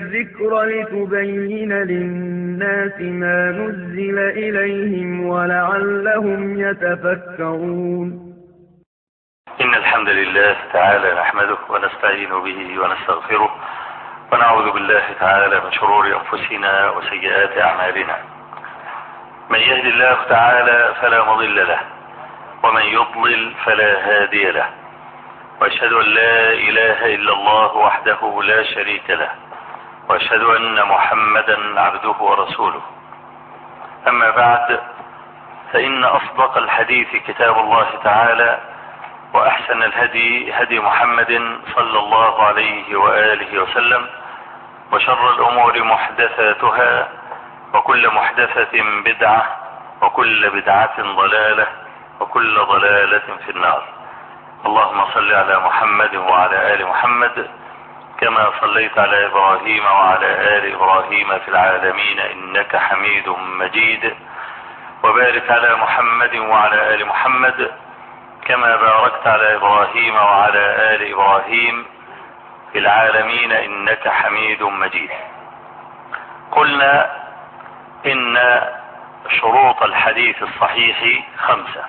الذكر لتبين للناس ما نزل إليهم ولعلهم يتفكرون إن الحمد لله تعالى نحمده ونستعين به ونستغفره ونعوذ بالله تعالى من شرور أنفسنا وسيئات أعمالنا من يهد الله تعالى فلا مضل له ومن يضلل فلا هادي له واشهد ان لا اله الا الله وحده لا شريك له واشهد ان محمدا عبده ورسوله اما بعد فان اصدق الحديث كتاب الله تعالى واحسن الهدي هدي محمد صلى الله عليه واله وسلم وشر الامور محدثاتها وكل محدثة بدعة وكل بدعة ضلالة وكل ضلالة في النار اللهم صل على محمد وعلى آل محمد كما صليت على إبراهيم وعلى آل إبراهيم في العالمين إنك حميد مجيد وبارك على محمد وعلى آل محمد كما باركت على إبراهيم وعلى آل إبراهيم في العالمين إنك حميد مجيد قلنا إن شروط الحديث الصحيح خمسة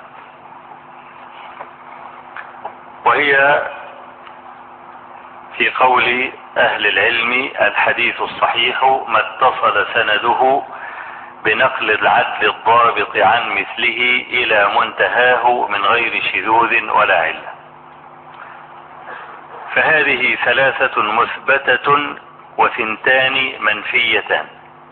وهي في قول أهل العلم الحديث الصحيح ما اتصل سنده بنقل العدل الضابط عن مثله إلى منتهاه من غير شذوذ ولا علة فهذه ثلاثة مثبتة وثنتان منفيتان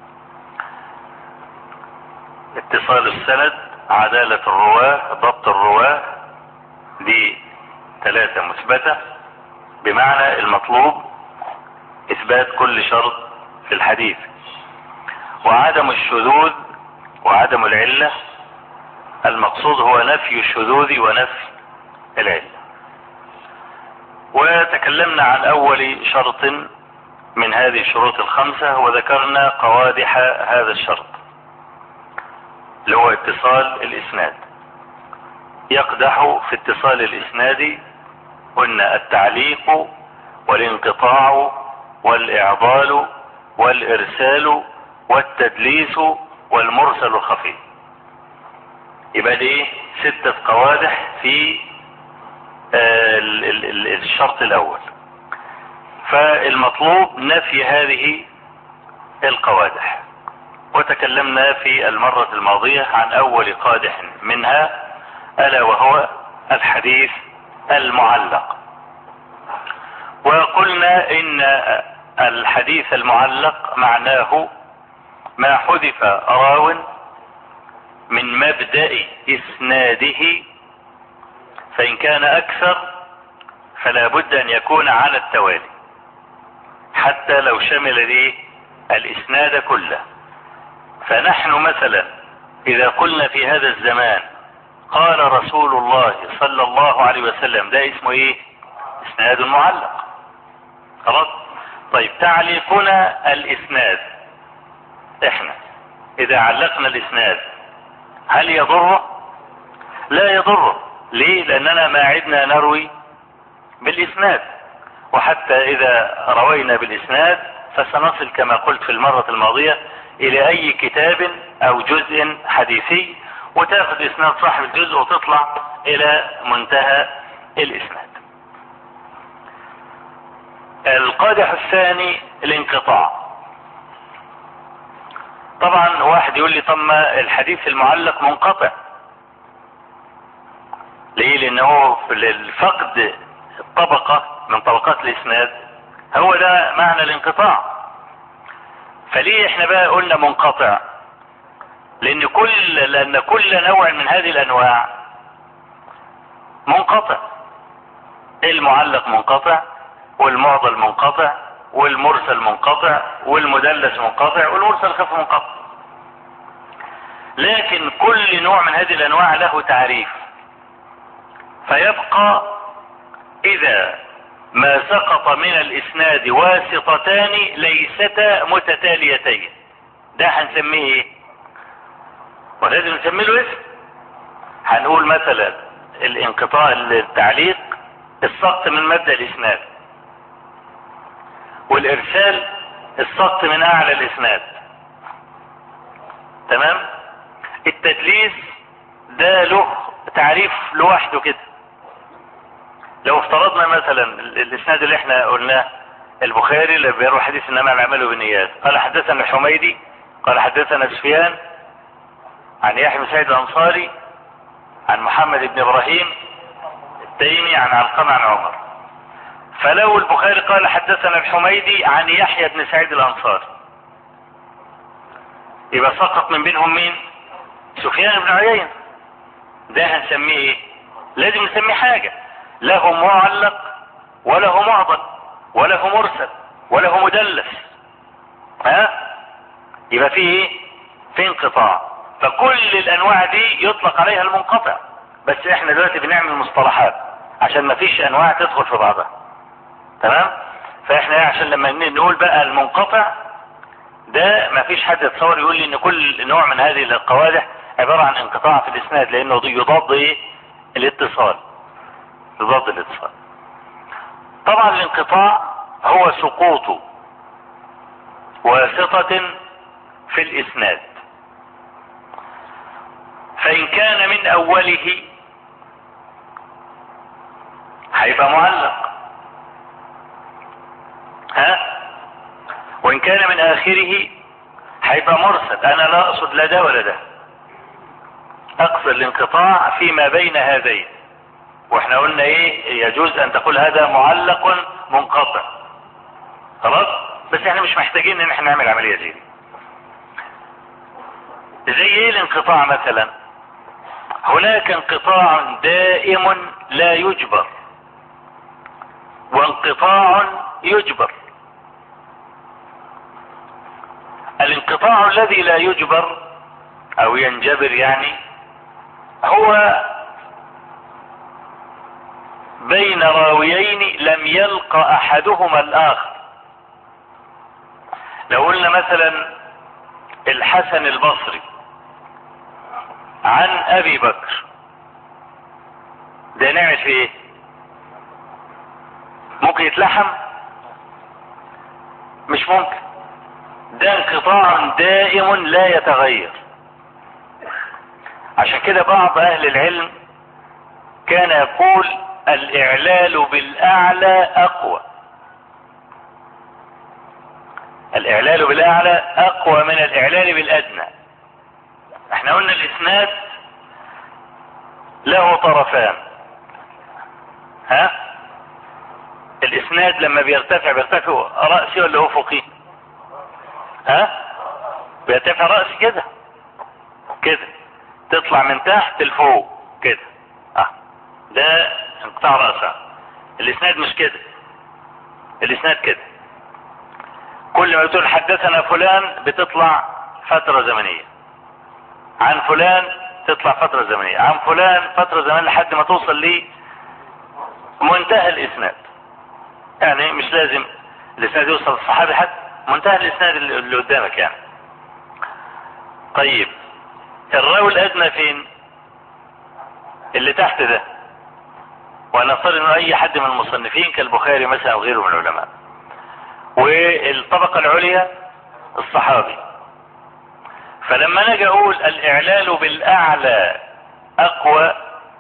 اتصال السند عدالة الرواة ضبط الرواة دي ثلاثة مثبتة بمعنى المطلوب اثبات كل شرط في الحديث وعدم الشذوذ وعدم العلة المقصود هو نفي الشذوذ ونفي العلة وتكلمنا عن اول شرط من هذه الشروط الخمسة وذكرنا قوادح هذا الشرط اللي هو اتصال الاسناد يقدح في اتصال الاسناد قلنا التعليق والانقطاع والاعضال والارسال والتدليس والمرسل الخفي يبقى دي ستة قوادح في الشرط الاول فالمطلوب نفي هذه القوادح وتكلمنا في المرة الماضية عن اول قادح منها الا وهو الحديث المعلق وقلنا ان الحديث المعلق معناه ما حذف راو من مبدأ اسناده فان كان اكثر فلا بد ان يكون على التوالي حتى لو شمل الايه الاسناد كله فنحن مثلا اذا قلنا في هذا الزمان قال رسول الله صلى الله عليه وسلم ده اسمه ايه اسناد معلق خلاص طيب تعليقنا الاسناد احنا اذا علقنا الاسناد هل يضره لا يضره ليه لاننا ما عدنا نروي بالاسناد وحتى اذا روينا بالاسناد فسنصل كما قلت في المرة الماضية الى اي كتاب او جزء حديثي وتاخذ اسناد صاحب الجزء وتطلع الى منتهى الاسناد القادح الثاني الانقطاع طبعا واحد يقول لي طب ما الحديث المعلق منقطع ليه لانه في الفقد الطبقة من طبقات الاسناد هو ده معنى الانقطاع فليه احنا بقى قلنا منقطع لان كل لان كل نوع من هذه الانواع منقطع المعلق منقطع والمعضل منقطع والمرسل منقطع والمدلس منقطع والمرسل خف منقطع لكن كل نوع من هذه الانواع له تعريف فيبقى اذا ما سقط من الاسناد واسطتان ليستا متتاليتين ده هنسميه ايه ولازم نسمي له اسم هنقول مثلا الانقطاع التعليق السقط من مبدا الاسناد والارسال السقط من اعلى الاسناد تمام التدليس ده له تعريف لوحده كده لو افترضنا مثلا الاسناد اللي احنا قلناه البخاري اللي بيروي حديث انما الاعمال بالنيات قال حدثنا الحميدي قال حدثنا سفيان عن يحيى بن سعيد الانصاري عن محمد بن ابراهيم التيمي عن علقمه عن عمر فلو البخاري قال حدثنا الحميدي عن يحيى بن سعيد الانصاري يبقى سقط من بينهم مين سفيان بن عيينة ده هنسميه ايه لازم نسميه حاجة له معلق وله معضل وله مرسل وله مدلس ها يبقى فيه ايه في انقطاع فكل الانواع دي يطلق عليها المنقطع بس احنا دلوقتي بنعمل مصطلحات عشان ما فيش انواع تدخل في بعضها تمام فاحنا عشان لما نقول بقى المنقطع ده ما فيش حد يتصور يقول لي ان كل نوع من هذه القوادح عبارة عن انقطاع في الاسناد لانه يضاد ايه الاتصال يضاد الاتصال طبعا الانقطاع هو سقوط واسطة في الاسناد فان كان من اوله هيبقى معلق ها وان كان من اخره هيبقى مرسل انا لا اقصد لا ده ولا ده اقصد الانقطاع فيما بين هذين واحنا قلنا ايه يجوز ان تقول هذا معلق منقطع خلاص بس احنا مش محتاجين ان احنا نعمل عملية زي دي زي ايه الانقطاع مثلا هناك انقطاع دائم لا يجبر وانقطاع يجبر الانقطاع الذي لا يجبر او ينجبر يعني هو بين راويين لم يلق احدهما الاخر لو قلنا مثلا الحسن البصري عن ابي بكر ده نعمل في ايه ممكن يتلحم مش ممكن ده انقطاع دائم لا يتغير عشان كده بعض اهل العلم كان يقول الاعلال بالاعلى اقوى الاعلال بالاعلى اقوى من الاعلال بالادنى احنا قلنا الاسناد له طرفان ها الاسناد لما بيرتفع بيرتفع رأسي ولا افقي ها بيرتفع رأسي كده كده تطلع من تحت لفوق كده اه ده انقطاع رأسها الاسناد مش كده الاسناد كده كل ما تقول حدثنا فلان بتطلع فترة زمنية عن فلان تطلع فترة زمنية عن فلان فترة زمنية لحد ما توصل لي منتهى الاسناد يعني مش لازم الاسناد يوصل للصحابي حد منتهى الاسناد اللي قدامك يعني طيب الراوي الادنى فين اللي تحت ده ونفترض انه اي حد من المصنفين كالبخاري مثلا او غيره من العلماء والطبقة العليا الصحابي فلما نجي اقول الاعلال بالاعلى اقوى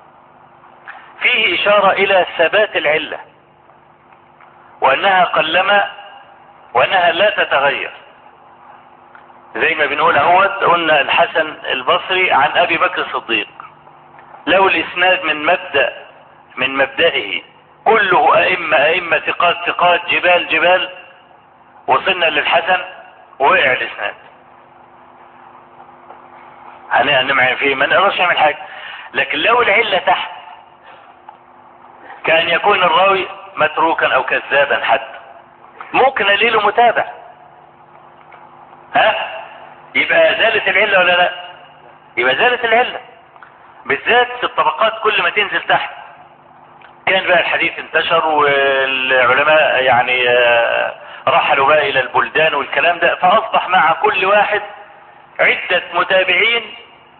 فيه اشارة الى ثبات العلة وانها قلما وانها لا تتغير زي ما بنقول اهوت قلنا الحسن البصري عن ابي بكر الصديق لو الاسناد من مبدأ من مبدئه كله ائمة ائمة ثقات ثقات جبال جبال وصلنا للحسن وقع الاسناد هنعمل فيه ما نقدرش نعمل حاجة لكن لو العلة تحت كان يكون الراوي متروكا او كذابا حتى ممكن له متابع ها يبقى زالت العلة ولا لا يبقى زالت العلة بالذات في الطبقات كل ما تنزل تحت كان بقى الحديث انتشر والعلماء يعني رحلوا بقى الى البلدان والكلام ده فاصبح مع كل واحد عدة متابعين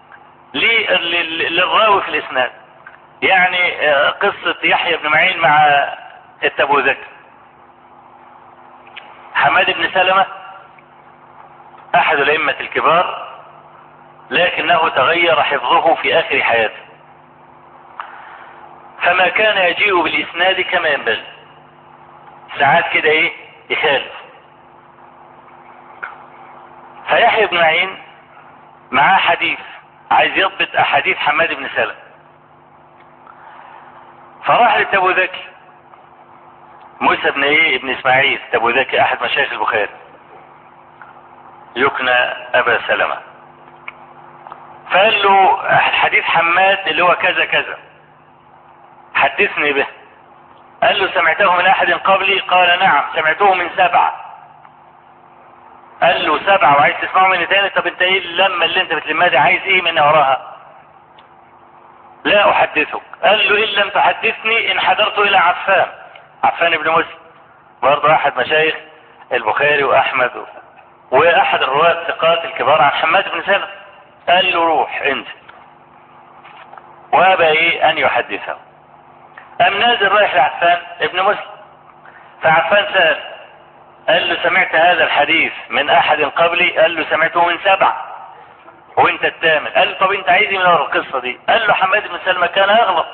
للراوي في الاسناد يعني قصة يحيى بن معين مع التبوذكي حماد بن سلمة احد الائمة الكبار لكنه تغير حفظه في اخر حياته فما كان يجيء بالاسناد كما ينبغي ساعات كده ايه يخالف فيحيى بن معين معاه حديث عايز يضبط احاديث حماد بن سلمة فراح لتابو ذكي موسى بن ايه ابن اسماعيل تابو ذكي احد مشايخ البخاري يكنى ابا سلمة فقال له حديث حماد اللي هو كذا كذا حدثني به قال له سمعته من احد قبلي قال نعم سمعته من سبعة قال له سبعة وعايز تسمعه مني تاني طب انت ايه اللمة اللي انت بتلمها دي عايز ايه من وراها لا احدثك قال له ان لم تحدثني ان حضرت الى عفان عفان بن مسلم برضه احد مشايخ البخاري واحمد و... واحد الرواة الثقات الكبار عن حماد بن سلمة قال له روح انزل وابى ايه ان يحدثه قام نازل رايح لعفان ابن مسلم فعفان سأل قال له سمعت هذا الحديث من احد قبلي قال له سمعته من سبعة وانت الثامن قال له طب انت عايز من ورا القصة دي قال له حماد بن سلمة كان يغلط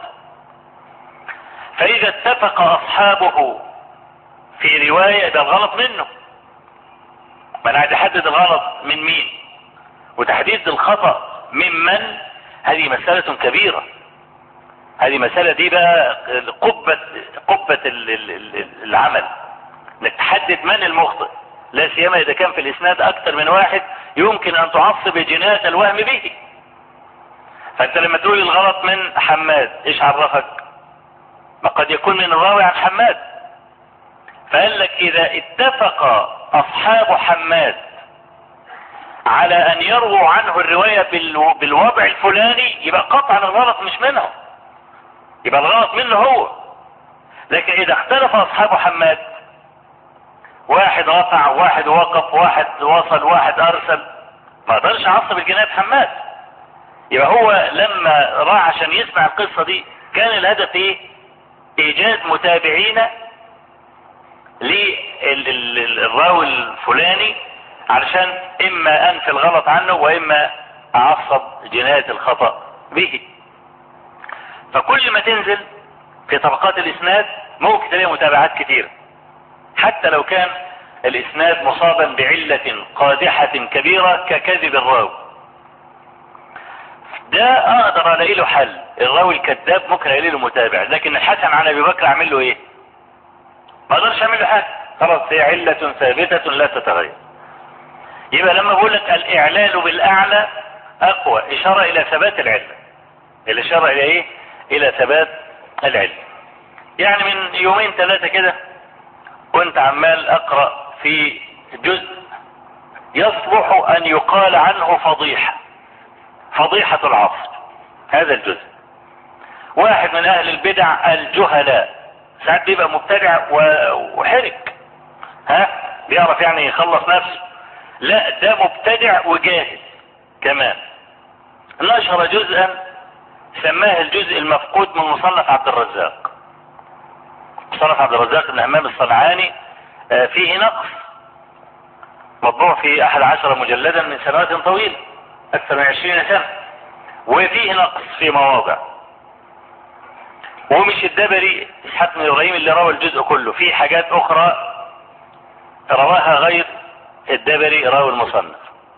فاذا اتفق اصحابه في رواية ده الغلط منه ما انا عايز احدد الغلط من مين وتحديد الخطأ ممن هذه مسألة كبيرة هذه مسألة دي بقى قبة قبة العمل انك تحدد من المخطئ لا سيما اذا كان في الاسناد اكثر من واحد يمكن ان تعصب جناية الوهم به فانت لما تقول الغلط من حماد ايش عرفك ما قد يكون من الراوي عن حماد فقال لك اذا اتفق اصحاب حماد على ان يرووا عنه الرواية بالوضع الفلاني يبقى قطعا الغلط مش منهم يبقى الغلط منه هو لكن اذا اختلف اصحاب حماد واحد رفع واحد وقف واحد وصل واحد ارسل ما اقدرش اعصب الجناية حماد يبقى هو لما راح عشان يسمع القصة دي كان الهدف ايه ايجاد متابعين للراوي الفلاني علشان اما انفي الغلط عنه واما اعصب جناية الخطأ به فكل ما تنزل في طبقات الاسناد ممكن تلاقي متابعات كتير حتى لو كان الاسناد مصابا بعلة قادحة كبيرة ككذب الراوي ده اقدر الاقي له حل الراوي الكذاب ممكن الاقي له متابع لكن الحسن عن ابي بكر اعمل له ايه ما اقدرش اعمل له حاجه خلاص هي علة ثابتة لا تتغير يبقى لما بقول لك الاعلال بالاعلى اقوى اشارة الى ثبات العلة الاشارة الى ايه الى ثبات العلم يعني من يومين ثلاثة كده كنت عمال اقرأ في جزء يصلح ان يقال عنه فضيحة فضيحة العصر هذا الجزء واحد من اهل البدع الجهلاء ساعات بيبقى مبتدع وحرك ها بيعرف يعني يخلص نفسه لا ده مبتدع وجاهل كمان نشر جزءا سماه الجزء المفقود من مصنف عبد الرزاق مصنف عبد الرزاق بن همام الصنعاني فيه نقص مطبوع في احد عشر مجلدا من سنوات طويلة اكثر من عشرين سنة وفيه نقص في مواضع ومش الدبري اسحاق بن ابراهيم اللي روى الجزء كله في حاجات اخرى رواها غير الدبري راوي المصنف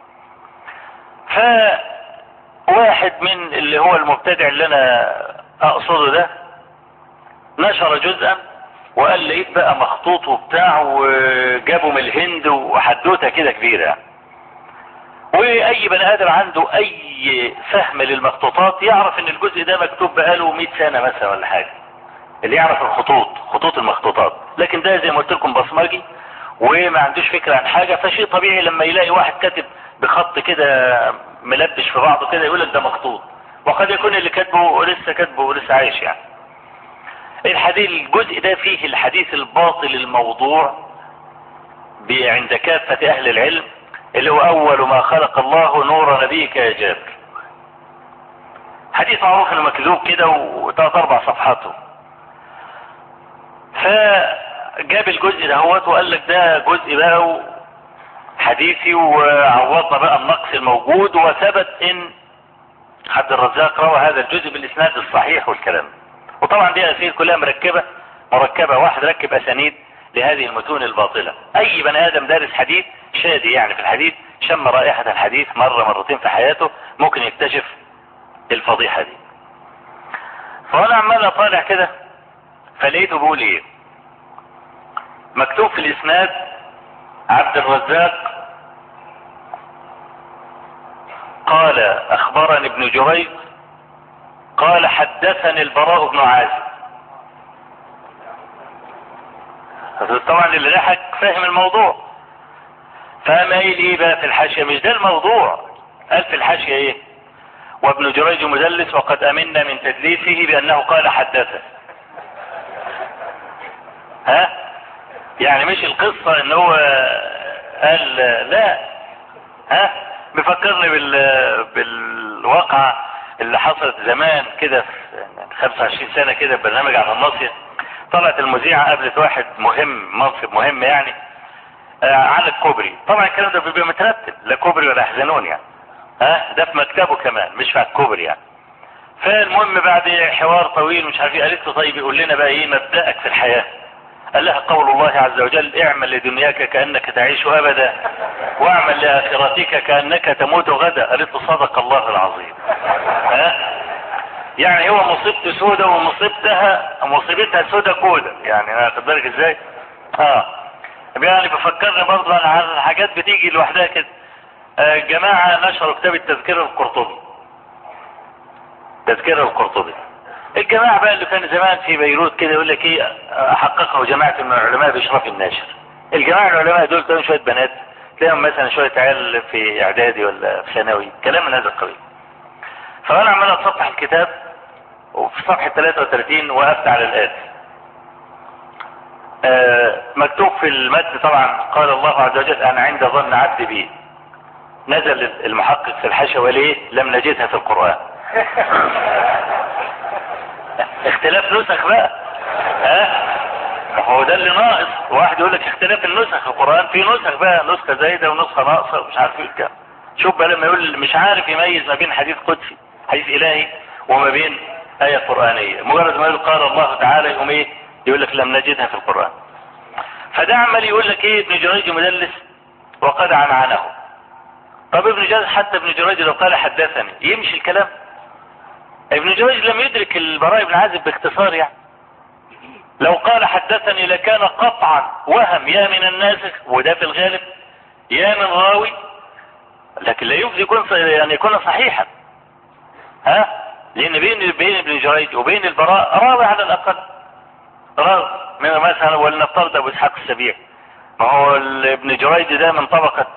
فواحد من اللي هو المبتدع اللي انا اقصده ده نشر جزءا وقال لقيت بقى مخطوط وبتاع وجابوا من الهند وحدوته كده كبيرة واي بني ادم عنده اي فهم للمخطوطات يعرف ان الجزء ده مكتوب بقاله 100 سنة مثلا ولا حاجة اللي يعرف الخطوط خطوط المخطوطات لكن ده زي ما قلت لكم بصمجي وما عندوش فكرة عن حاجة فشيء طبيعي لما يلاقي واحد كاتب بخط كده ملبش في بعضه كده يقول لك ده مخطوط وقد يكون اللي كاتبه لسه كاتبه ولسه عايش يعني الحديث الجزء ده فيه الحديث الباطل الموضوع عند كافة اهل العلم اللي هو اول ما خلق الله نور نبيك يا جابر حديث معروف انه مكذوب كده وثلاث اربع صفحاته فجاب الجزء دهوت وقال لك ده جزء بقى حديثي وعوضنا بقى النقص الموجود وثبت ان عبد الرزاق روى هذا الجزء بالاسناد الصحيح والكلام وطبعا دي اسئله كلها مركبه مركبه واحد ركب اسانيد لهذه المتون الباطله اي بني ادم دارس حديث شادي يعني في الحديث شم رائحه الحديث مره مرتين في حياته ممكن يكتشف الفضيحه دي فانا عمال اطالع كده فلقيته بيقول ايه مكتوب في الاسناد عبد الرزاق قال اخبرني ابن جريج قال حدثني البراء بن عازب طبعا اللي ضحك فاهم الموضوع فقام قايل ايه بقى في الحاشيه مش ده الموضوع قال في الحاشيه ايه وابن جريج مدلس وقد امنا من تدليسه بانه قال حدثه ها يعني مش القصه ان هو قال لا ها بيفكرني بال بالواقعة اللي حصلت زمان كده في 25 سنة كده برنامج على الناصية طلعت المذيعة قابلت واحد مهم منصب مهم يعني آه على الكوبري طبعا الكلام ده بيبقى مترتب لا كوبري ولا حزنون يعني ها ده في مكتبه كمان مش في الكوبري يعني فالمهم بعد حوار طويل مش عارف ايه قالت له طيب يقول لنا بقى ايه مبدأك في الحياة قال لها قول الله عز وجل اعمل لدنياك كأنك تعيش أبدا واعمل لآخرتك كأنك تموت غدا قالت له صدق الله العظيم ها يعني هو مصيبته سودة ومصيبتها مصيبتها سودة كودة يعني انا واخد بالك ازاي اه يعني بفكرني برضه على حاجات بتيجي لوحدها كده آه جماعة نشروا كتاب التذكرة القرطبي تذكرة القرطبي الجماعة بقى اللي كان زمان في بيروت كده يقول لك ايه حققه جماعة من العلماء بإشراف الناشر الجماعة العلماء دول كانوا شوية بنات تلاقيهم مثلا شوية عيال في اعدادي ولا في ثانوي كلام من هذا القبيل فانا عمال اتصفح الكتاب وفي صفحة 33 وقفت على الآتي آه مكتوب في المتن طبعا قال الله عز وجل انا عند ظن عبدي بي نزل المحقق في الحاشية وليه لم نجدها في القرآن اختلاف نسخ بقى ها هو ده اللي ناقص واحد يقول لك اختلاف النسخ في القرآن في نسخ بقى نسخة زايدة ونسخة ناقصة ومش عارف ايه الكلام شوف بقى لما يقول مش عارف يميز ما بين حديث قدسي حديث الهي وما بين آية قرآنية مجرد ما يقول قال الله تعالى يقوم ايه يقول لك لم نجدها في القرآن فده عمال يقول لك ايه ابن جريج مدلس وقد عنعنه طب ابن جريج حتى ابن جريج لو قال حدثني يمشي الكلام ابن جريج لم يدرك البراء بن عازب باختصار يعني لو قال حدثني لكان قطعا وهم يا من الناسخ وده في الغالب يا من راوي لكن لا يمكن يكون يعني يكون صحيحا ها لان بين بين ابن جريج وبين البراء راوي على الاقل راوي من مثلا ولنفترض ابو اسحاق السبيع ما هو ابن جريج ده من طبقة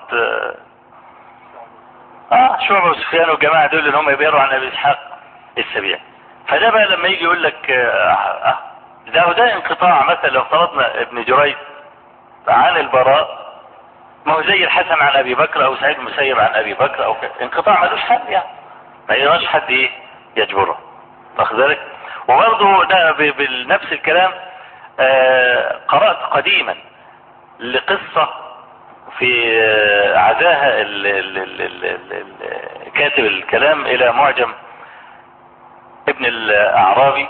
اه شعبة وسفيان والجماعة دول اللي هم يبيروا عن ابي اسحاق السبيع فده بقى لما يجي يقول لك آه آه ده ده انقطاع مثلا لو افترضنا ابن جريج عن البراء ما هو زي الحسن عن ابي بكر او سعيد المسيب عن ابي بكر او كده انقطاع ملوش حل يعني ما يقدرش حد ايه يجبره واخد بالك وبرضه ده بنفس الكلام آه قرأت قديما لقصة في آه عزاها ال ال ال ال ال ال كاتب الكلام الى معجم ابن الاعرابي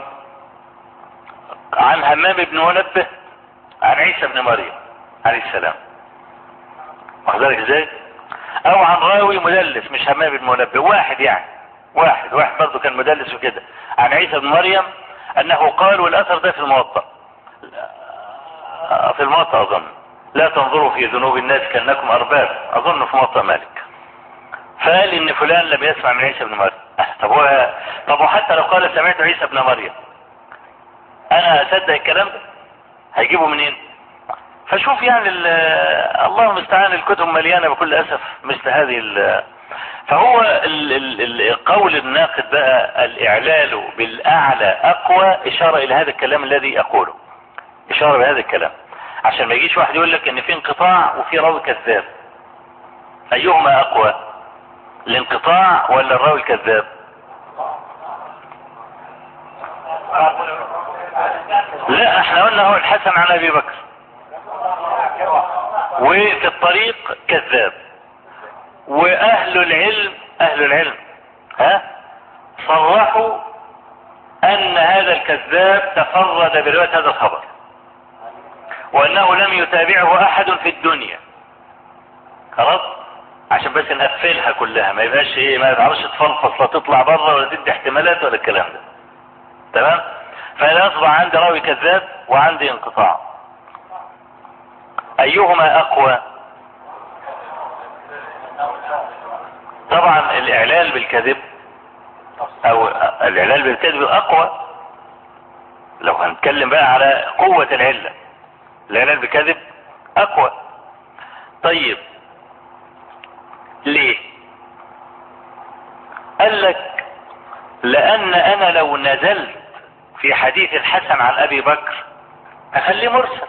عن همام بن منبه عن عيسى بن مريم عليه السلام واخد بالك ازاي او عن راوي مدلس مش همام بن منبه واحد يعني واحد واحد برضه كان مدلس وكده عن عيسى بن مريم انه قال والاثر ده في الموطأ في الموطأ اظن لا تنظروا في ذنوب الناس كانكم ارباب اظن في موطأ مالك فقال ان فلان لم يسمع من عيسى بن مريم طب هو طب وحتى لو قال سمعت عيسى بن مريم انا اصدق الكلام ده هيجيبه منين فشوف يعني الله المستعان الكتب مليانه بكل اسف مثل هذه فهو ال ال القول الناقد بقى الاعلال بالاعلى اقوى اشاره الى هذا الكلام الذي اقوله اشاره بهذا الكلام عشان ما يجيش واحد يقول لك ان في انقطاع وفي راوي كذاب ايهما اقوى الانقطاع ولا الراوي الكذاب لا احنا قلنا هو الحسن عن ابي بكر وفي الطريق كذاب واهل العلم اهل العلم ها صرحوا ان هذا الكذاب تفرد برواية هذا الخبر وانه لم يتابعه احد في الدنيا خلاص عشان بس نقفلها كلها ما يبقاش ايه ما تعرفش تفلفص لا تطلع بره ولا تدي احتمالات ولا الكلام ده تمام فانا اصبح عندي راوي كذاب وعندي انقطاع ايهما اقوى طبعا الاعلال بالكذب او الاعلال بالكذب اقوى لو هنتكلم بقى على قوة العلة الاعلال بالكذب اقوى طيب ليه قال لك لان انا لو نزلت في حديث الحسن عن ابي بكر اخليه مرسل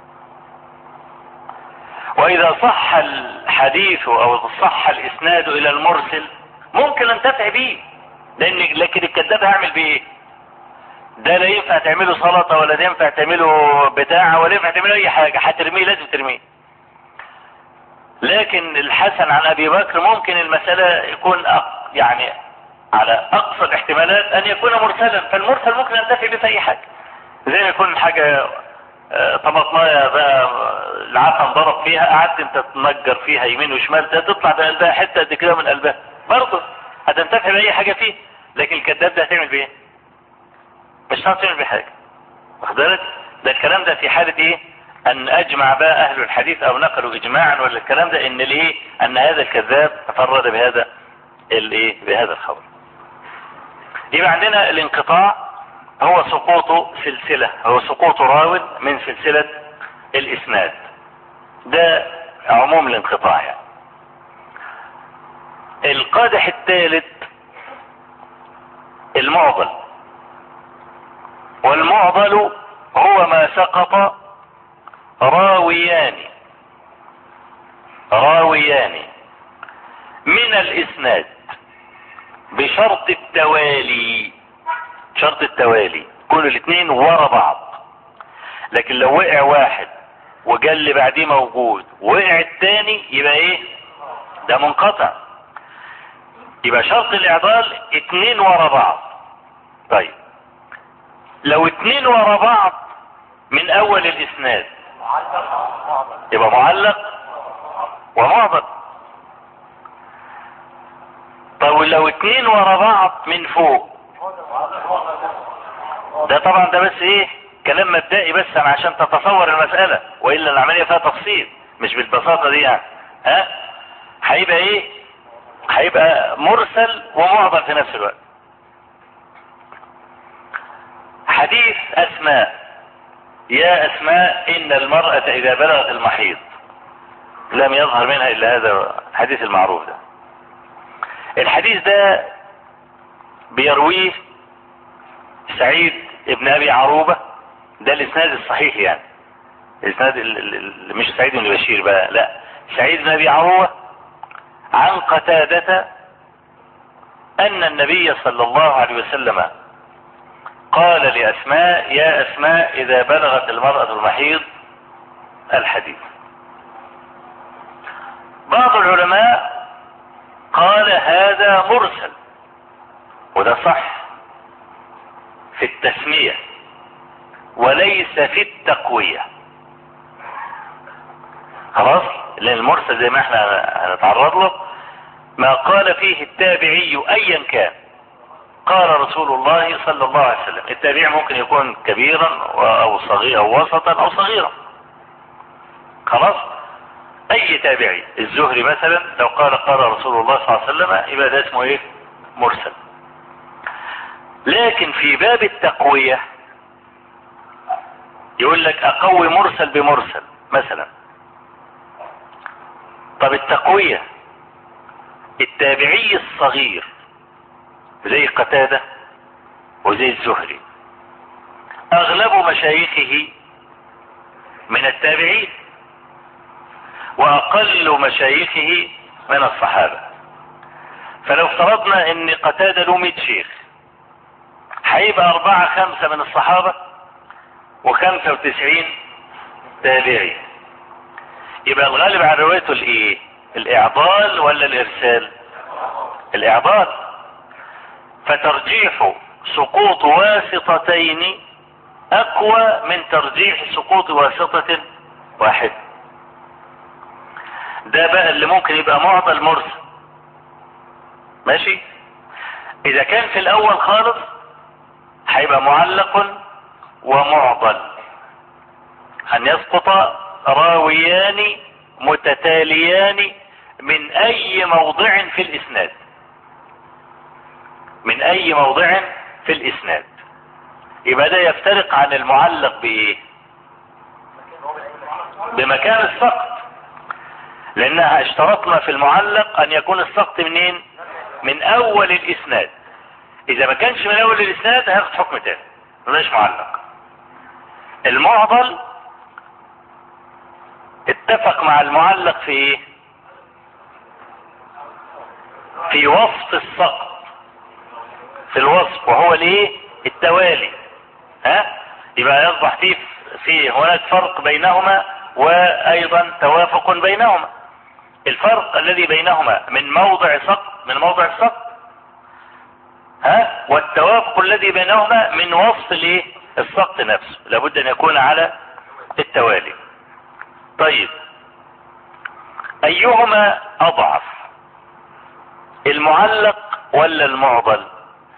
واذا صح الحديث او صح الاسناد الى المرسل ممكن انتفع بيه لان لكن الكذاب هعمل بيه ايه ده لا ينفع تعمله سلطه ولا ينفع تعمله بتاع ولا ينفع تعمله اي حاجه هترميه لازم ترميه لكن الحسن عن ابي بكر ممكن المسألة يكون أق... يعني على اقصى الاحتمالات ان يكون مرسلا فالمرسل ممكن ينتفي به في اي حاجة زي ما يكون حاجة طماطمايه بقى العفن ضرب فيها قعدت انت تنجر فيها يمين وشمال تطلع بقلبها حته قد كده من قلبها برضه هتنتفع باي حاجه فيه لكن الكذاب ده هتعمل بايه؟ مش هتعرف تعمل بيه حاجه واخد بالك؟ ده الكلام ده في حاله ايه؟ ان اجمع بقى اهل الحديث او نقلوا اجماعا ولا الكلام ده ان الايه؟ ان هذا الكذاب تفرد بهذا الايه؟ بهذا الخبر. يبقى عندنا الانقطاع هو سقوط سلسلة هو سقوط راو من سلسلة الاسناد ده عموم الانقطاع يعني القادح الثالث المعضل والمعضل هو ما سقط راويان راويان من الاسناد بشرط التوالي شرط التوالي كل الاثنين ورا بعض لكن لو وقع واحد وجا اللي بعديه موجود وقع الثاني يبقى ايه ده منقطع يبقى شرط الاعضال اتنين ورا بعض طيب لو اتنين ورا بعض من اول الاسناد يبقى معلق ومعضل طب لو اتنين ورا بعض من فوق ده طبعا ده بس ايه كلام مبدئي بس عشان تتصور المسألة وإلا العملية فيها تفصيل مش بالبساطة دي يعني ها هيبقى ايه هيبقى مرسل ومعضل في نفس الوقت حديث اسماء يا اسماء ان المرأة اذا بلغت المحيض لم يظهر منها الا هذا الحديث المعروف ده الحديث ده بيرويه سعيد ابن ابي عروبة ده الاسناد الصحيح يعني الاسناد مش سعيد بن بشير بقى لا سعيد بن ابي عروبة عن قتادة ان النبي صلى الله عليه وسلم قال لاسماء يا اسماء اذا بلغت المرأة المحيض الحديث بعض العلماء قال هذا مرسل وده صح في التسمية وليس في التقوية خلاص لان المرسل زي ما احنا هنتعرض له ما قال فيه التابعي ايا كان قال رسول الله صلى الله عليه وسلم التابع ممكن يكون كبيرا او صغيرا او وسطا او صغيرا خلاص اي تابعي الزهري مثلا لو قال قال رسول الله صلى الله عليه وسلم يبقى ده اسمه ايه مرسل لكن في باب التقوية يقول لك اقوي مرسل بمرسل مثلا طب التقوية التابعي الصغير زي قتادة وزي الزهري اغلب مشايخه من التابعين واقل مشايخه من الصحابة فلو افترضنا ان قتادة له 100 شيخ هيبقى اربعة خمسة من الصحابة وخمسة وتسعين تابعي يبقى الغالب على روايته الايه الاعضال ولا الارسال الاعضال فترجيح سقوط واسطتين اقوى من ترجيح سقوط واسطة واحد ده بقى اللي ممكن يبقى معضل مرسل ماشي اذا كان في الاول خالص هيبقى معلق ومعضل ان يسقط راويان متتاليان من اي موضع في الاسناد من اي موضع في الاسناد يبقى ده يفترق عن المعلق بايه بمكان السقط لانها اشترطنا في المعلق ان يكون السقط منين من اول الاسناد اذا ما كانش من اول الاسناد هياخد حكم تاني مش معلق المعضل اتفق مع المعلق في ايه في وصف السقط في الوصف وهو الايه التوالي ها يبقى يصبح في في هناك فرق بينهما وايضا توافق بينهما الفرق الذي بينهما من موضع سقط من موضع السقط ها والتوافق الذي بينهما من وصف الايه السقط نفسه لابد ان يكون على التوالي طيب ايهما اضعف المعلق ولا المعضل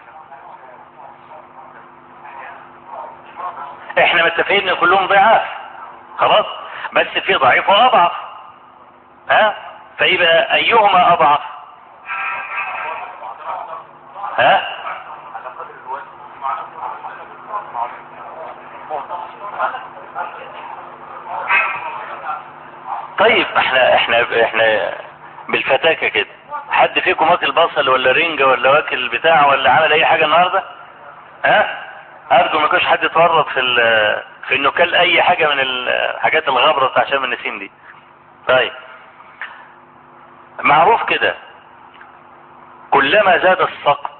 احنا متفقين ان كلهم ضعاف خلاص بس في ضعيف واضعف ها فيبقى ايهما اضعف ها طيب احنا احنا احنا بالفتاكه كده حد فيكم واكل بصل ولا رنجه ولا واكل بتاع ولا عمل اي حاجه النهارده ها ارجو ما يكونش حد يتورط في في انه كل اي حاجه من الحاجات الغبره بتاع شم النسيم دي طيب معروف كده كلما زاد السقط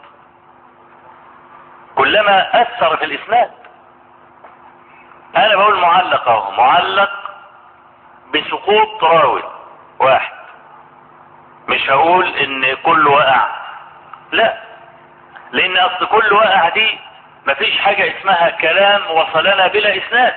كلما اثر في الاسناد انا بقول معلق اهو معلق بسقوط راوي واحد مش هقول ان كله وقع لا لان اصل كل وقع دي مفيش حاجة اسمها كلام وصلنا بلا اسناد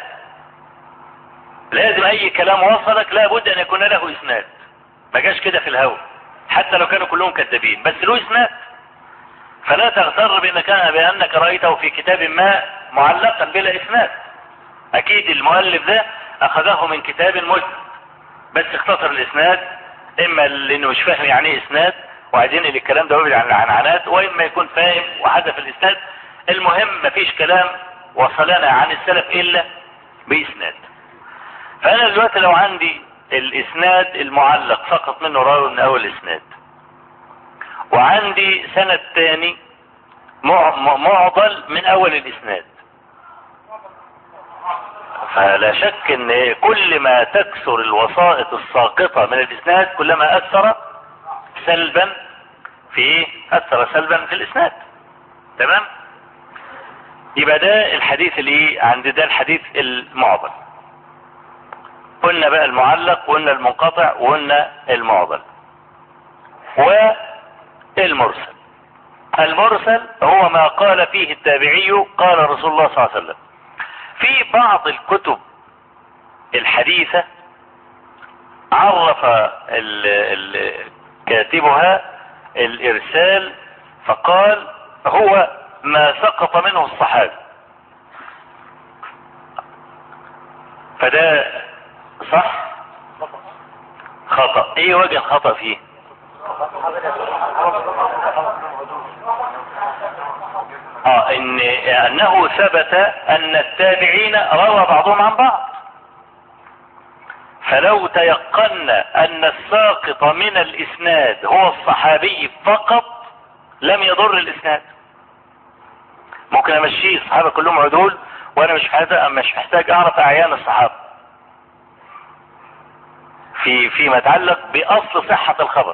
لازم اي كلام وصلك لابد ان يكون له اسناد ما جاش كده في الهوا حتى لو كانوا كلهم كذابين بس له اسناد فلا تغتر بانك بانك رايته في كتاب ما معلقا بلا اسناد اكيد المؤلف ده اخذه من كتاب مسند بس اختصر الاسناد اما لانه مش فاهم يعني ايه اسناد وعايزين الكلام ده يبعد عن العنعنات واما يكون فاهم وحذف الاسناد المهم مفيش كلام وصلنا عن السلف الا باسناد فانا دلوقتي لو عندي الاسناد المعلق سقط منه راوي من اول اسناد وعندي سند تاني معضل من اول الاسناد فلا شك ان كل ما تكثر الوسائط الساقطة من الاسناد كلما اثر سلبا في اثر سلبا في الاسناد تمام يبقى ده الحديث اللي عند ده الحديث المعضل قلنا بقى المعلق وقلنا المنقطع وقلنا المعضل والمرسل المرسل هو ما قال فيه التابعي قال رسول الله صلى الله عليه وسلم في بعض الكتب الحديثة عرف ال ال كاتبها الارسال فقال هو ما سقط منه الصحابي فده صح خطأ ايه وجه الخطأ فيه اه ان انه ثبت ان التابعين روى بعضهم عن بعض فلو تيقنا ان الساقط من الاسناد هو الصحابي فقط لم يضر الاسناد ممكن امشيه الصحابه كلهم عدول وانا مش محتاج مش محتاج اعرف اعيان الصحابه في فيما يتعلق باصل صحه الخبر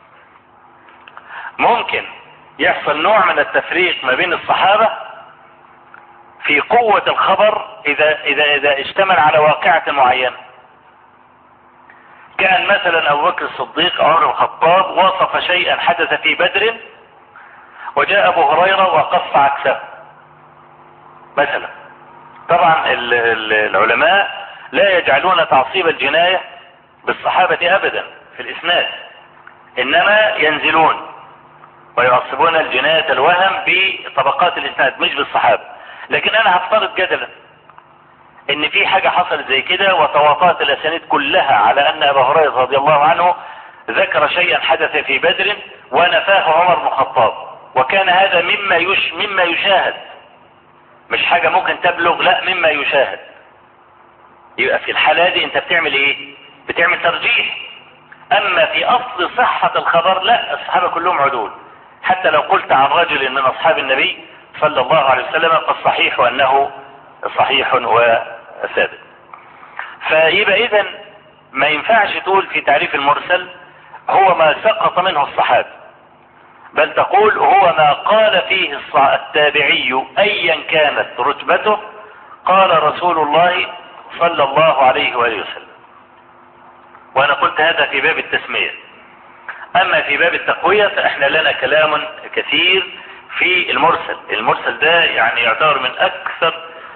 ممكن يحصل نوع من التفريق ما بين الصحابة في قوة الخبر اذا اذا اذا اشتمل على واقعة معينة كان مثلا ابو بكر الصديق عمر بن الخطاب وصف شيئا حدث في بدر وجاء ابو هريرة وقص عكسه مثلا طبعا العلماء لا يجعلون تعصيب الجناية بالصحابة ابدا في الاسناد انما ينزلون ويعصبون الجناية الوهم بطبقات الاسناد مش بالصحابة لكن انا هفترض جدلا ان في حاجة حصلت زي كده وتواطأت الاسانيد كلها على ان ابا هريرة رضي الله عنه ذكر شيئا حدث في بدر ونفاه عمر بن الخطاب وكان هذا مما يش مما يشاهد مش حاجة ممكن تبلغ لا مما يشاهد يبقى في الحالة دي انت بتعمل ايه بتعمل ترجيح اما في اصل صحة الخبر لا الصحابة كلهم عدول حتى لو قلت عن رجل من اصحاب النبي صلى الله عليه وسلم فالصحيح انه صحيح وثابت فيبقى اذا ما ينفعش تقول في تعريف المرسل هو ما سقط منه الصحابي بل تقول هو ما قال فيه التابعي ايا كانت رتبته قال رسول الله صلى الله عليه وآله وسلم وانا قلت هذا في باب التسمية اما في باب التقوية فاحنا لنا كلام كثير في المرسل المرسل ده يعني يعتبر من اكثر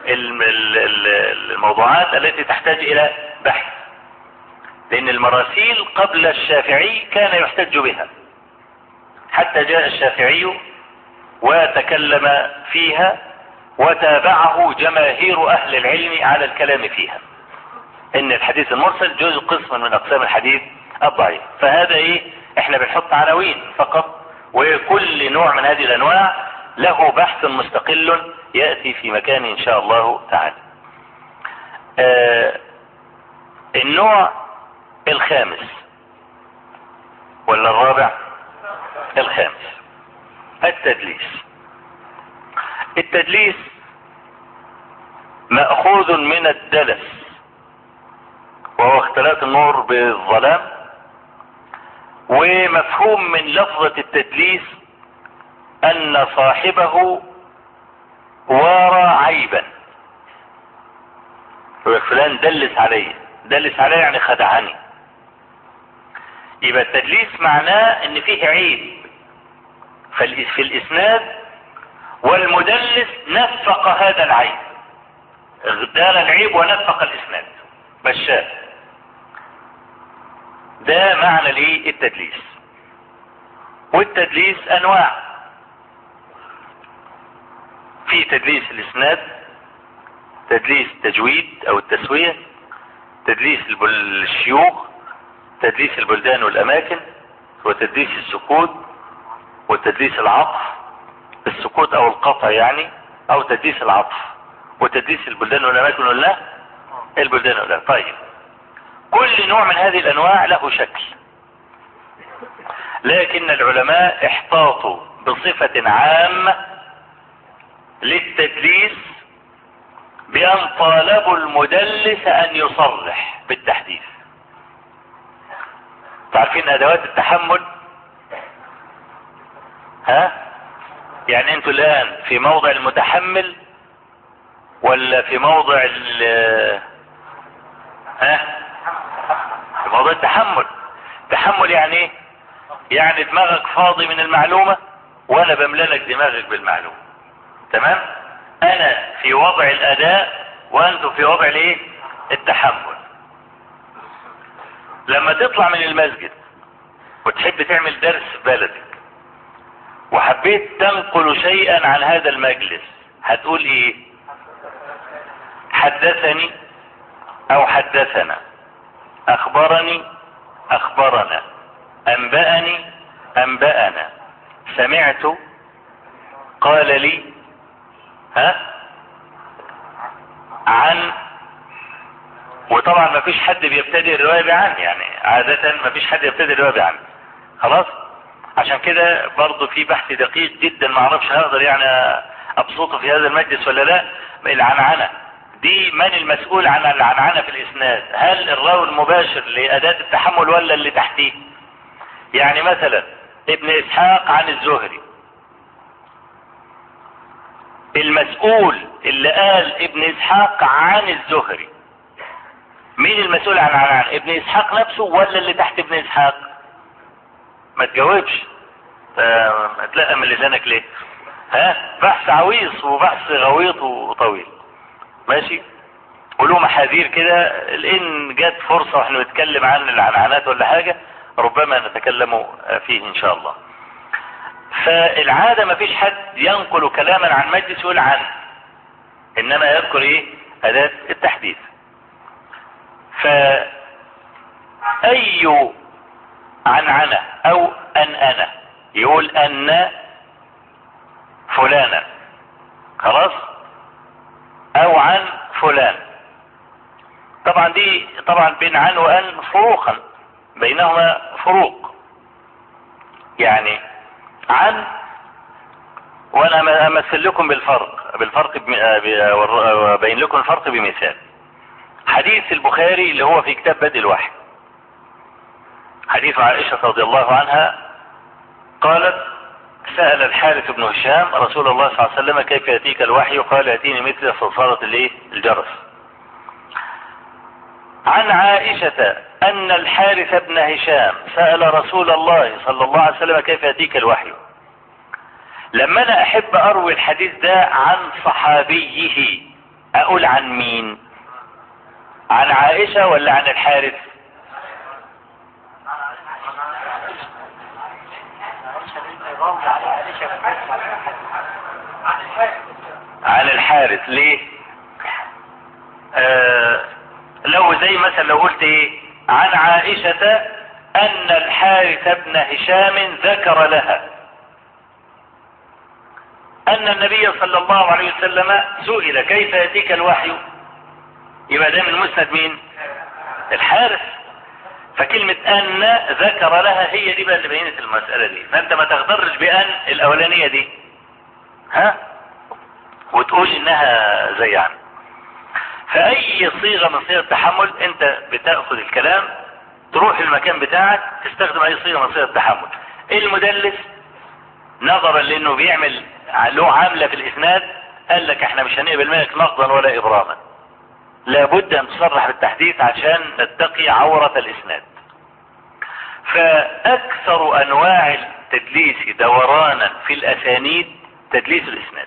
الموضوعات التي تحتاج الى بحث لان المراسيل قبل الشافعي كان يحتج بها حتى جاء الشافعي وتكلم فيها وتابعه جماهير اهل العلم على الكلام فيها ان الحديث المرسل جزء قسم من اقسام الحديث الضعيف فهذا ايه احنا بنحط عناوين فقط وكل نوع من هذه الانواع له بحث مستقل يأتي في مكان ان شاء الله تعالى آه النوع الخامس ولا الرابع الخامس التدليس التدليس مأخوذ من الدلس وهو اختلاط النور بالظلام ومفهوم من لفظة التدليس ان صاحبه وارى عيبا فلان دلس علي دلس علي يعني خدعني يبقى التدليس معناه ان فيه عيب في الاسناد والمدلس نفق هذا العيب اغتال العيب ونفق الاسناد بشار ده معنى ليه التدليس والتدليس انواع في تدليس الاسناد تدليس تجويد او التسوية تدليس الشيوخ تدليس البلدان والاماكن وتدليس السكوت وتدليس العطف السكوت او القطع يعني او تدليس العطف وتدليس البلدان والاماكن ولا البلدان ولا طيب كل نوع من هذه الانواع له شكل لكن العلماء احتاطوا بصفة عامة للتدليس بأن طالبوا المدلس أن يصرح بالتحديث تعرفين أدوات التحمل ها يعني انتوا الآن في موضع المتحمل ولا في موضع ال ها في موضع التحمل تحمل يعني ايه يعني دماغك فاضي من المعلومة وانا بمللك دماغك بالمعلومة تمام انا في وضع الاداء وانتم في وضع الايه التحمل لما تطلع من المسجد وتحب تعمل درس في بلدك وحبيت تنقل شيئا عن هذا المجلس هتقول ايه حدثني او حدثنا اخبرني اخبرنا انبأني انبأنا سمعت قال لي ها عن وطبعا ما فيش حد بيبتدئ الرواية بعن يعني عادة ما فيش حد يبتدئ الرواية بعن خلاص عشان كده برضه في بحث دقيق جدا ما اعرفش هقدر يعني ابسطه في هذا المجلس ولا لا العنعنة دي من المسؤول عن العنعنة في الاسناد هل الراوي المباشر لاداة التحمل ولا اللي تحتيه يعني مثلا ابن اسحاق عن الزهري المسؤول اللي قال ابن اسحاق عن الزهري مين المسؤول عن عن, عن ابن اسحاق نفسه ولا اللي تحت ابن اسحاق ما تجاوبش تلاقى من لسانك ليه ها بحث عويص وبحث غويط وطويل ماشي وله محاذير كده لان جت فرصة واحنا بنتكلم عن العنعنات ولا حاجة ربما نتكلم فيه ان شاء الله فالعادة ما فيش حد ينقل كلاما عن مجلس يقول عنه انما يذكر ايه اداة التحديث فاي عنعنة او ان انا يقول ان فلانا خلاص او عن فلان طبعا دي طبعا بين عن وان فروقا بينهما فروق يعني عن وانا امثل لكم بالفرق بالفرق بين لكم الفرق بمثال حديث البخاري اللي هو في كتاب بدء الوحي حديث عائشة رضي الله عنها قالت سأل الحارث بن هشام رسول الله صلى الله عليه وسلم كيف يأتيك الوحي قال يأتيني مثل صلصالة الايه الجرس عن عائشة أن الحارث بن هشام سأل رسول الله صلى الله عليه وسلم كيف يأتيك الوحي لما أنا أحب أروي الحديث ده عن صحابيه أقول عن مين عن عائشة ولا عن الحارث عن الحارث ليه آه لو زي مثلا لو قلت ايه عن عائشة ان الحارث بن هشام ذكر لها ان النبي صلى الله عليه وسلم سئل كيف ياتيك الوحي يبقى ده من مسند مين الحارث فكلمة ان ذكر لها هي دي بقى اللي بينت المسألة دي فانت ما تغترش بان الاولانية دي ها وتقول انها زي عن فاي صيغة من صيغ التحمل انت بتأخذ الكلام تروح المكان بتاعك تستخدم اي صيغة من صيغ التحمل المدلس نظرا لانه بيعمل له عاملة في الاسناد قال لك احنا مش هنقبل منك نقضا ولا ابراما لابد ان تصرح بالتحديث عشان نتقي عورة الاسناد فاكثر انواع التدليس دورانا في الاسانيد تدليس الاسناد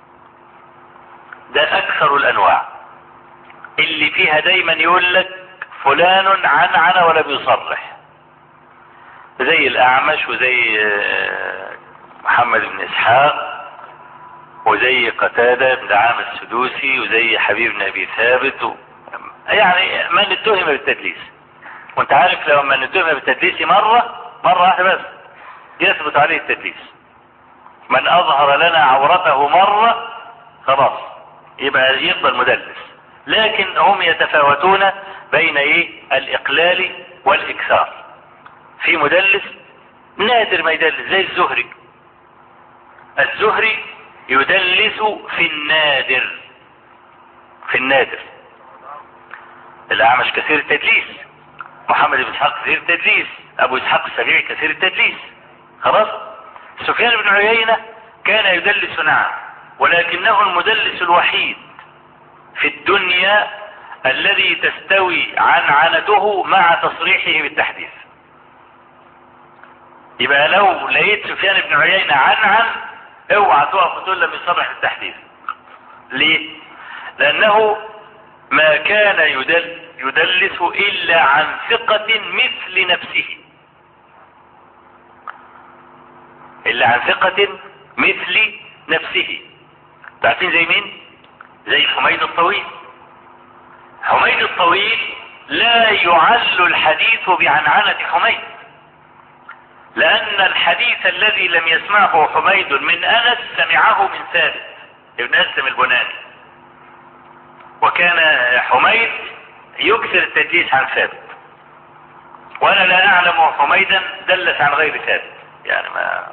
ده اكثر الانواع اللي فيها دايما يقول لك فلان عن عن ولا بيصرح زي الاعمش وزي محمد بن اسحاق وزي قتادة بن عام السدوسي وزي حبيب بن ابي ثابت و... يعني من اتهم بالتدليس وانت عارف لو من اتهم بالتدليس مرة مرة واحدة بس يثبت عليه التدليس من اظهر لنا عورته مرة خلاص يبقى يفضل مدلس لكن هم يتفاوتون بين ايه الاقلال والاكثار في مدلس نادر ما يدلس زي الزهري الزهري يدلس في النادر في النادر الاعمش كثير التدليس محمد بن اسحاق كثير التدليس ابو اسحاق السبيعي كثير التدليس خلاص سفيان بن عيينة كان يدلس نعم ولكنه المدلس الوحيد في الدنيا الذي تستوي عنعنته مع تصريحه بالتحديث يبقى لو لقيت سفيان بن عيينة عنعن اوعى تقف وتقول لم يصرح بالتحديث ليه لانه ما كان يدل يدلس الا عن ثقة مثل نفسه الا عن ثقة مثل نفسه تعرفين زي مين زي حميد الطويل حميد الطويل لا يعل الحديث بعنعنة حميد لأن الحديث الذي لم يسمعه حميد من أنس سمعه من ثابت ابن أسلم البناني وكان حميد يكثر التدليس عن ثابت وأنا لا أعلم حميدا دلس عن غير ثابت يعني ما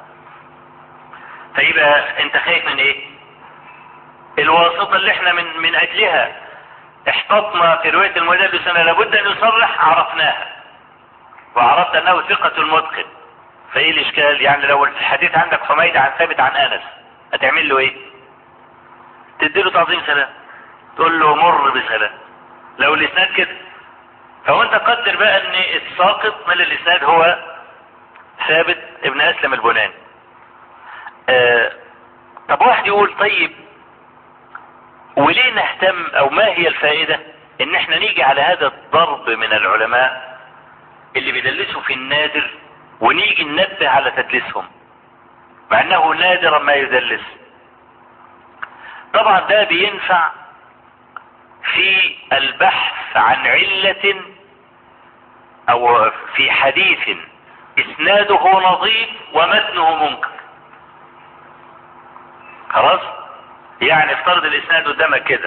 فيبقى أنت خايف من إيه؟ الواسطة اللي احنا من من أجلها احتطنا في رواية المدلس أنا لابد أن يصرح عرفناها وعرفت أنه ثقة المتقن فايه الاشكال يعني لو الحديث عندك حميد عن ثابت عن انس هتعمل له ايه تديله تعظيم سلام تقول له مر بسلام لو الاسناد كده فهو انت قدر بقى ان الساقط من الاسناد هو ثابت ابن اسلم البناني آه طب واحد يقول طيب وليه نهتم او ما هي الفائدة ان احنا نيجي على هذا الضرب من العلماء اللي بيدلسوا في النادر ونيجي ننبه على تدليسهم مع انه نادرا ما يدلس طبعا ده بينفع في البحث عن علة او في حديث اسناده نظيف ومتنه منكر خلاص يعني افترض الاسناد قدامك كده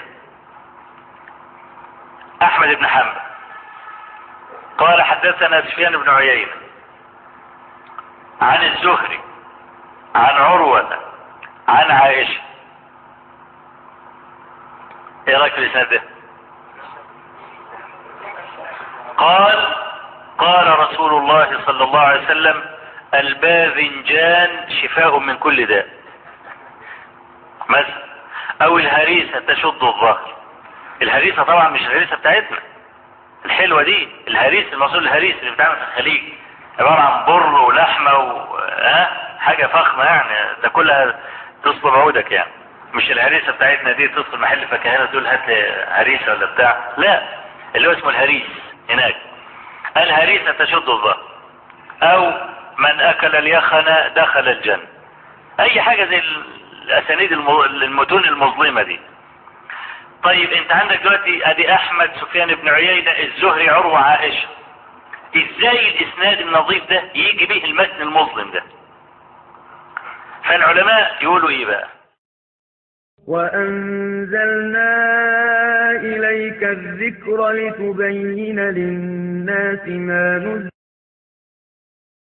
احمد بن حنبل قال حدثنا سفيان بن عيينة عن الزهري عن عروة عن عائشة ايه رايك في الاسناد ده قال قال رسول الله صلى الله عليه وسلم الباذنجان شفاء من كل داء مثلا او الهريسة تشد الظهر الهريسة طبعا مش الهريسة بتاعتنا الحلوة دي الهريس المصول الهريس اللي بتعمل في الخليج عبارة عن بر ولحمة و ها حاجة فخمة يعني تاكلها تصبر عودك يعني مش الهريسة بتاعتنا دي تدخل محل فكهانة تقول هات لي هريسة ولا بتاع لا اللي هو اسمه الهريس هناك الهريسة تشد الظهر او من اكل اليخن دخل الجنة اي حاجة زي الاسانيد المتون المظلمة دي طيب انت عندك دلوقتي ادي احمد سفيان بن عيينة الزهري عروة عائشة ازاي الاسناد النظيف ده يجي به المتن المظلم ده فالعلماء يقولوا ايه بقى وأنزلنا إليك الذكر لتبين للناس ما نزل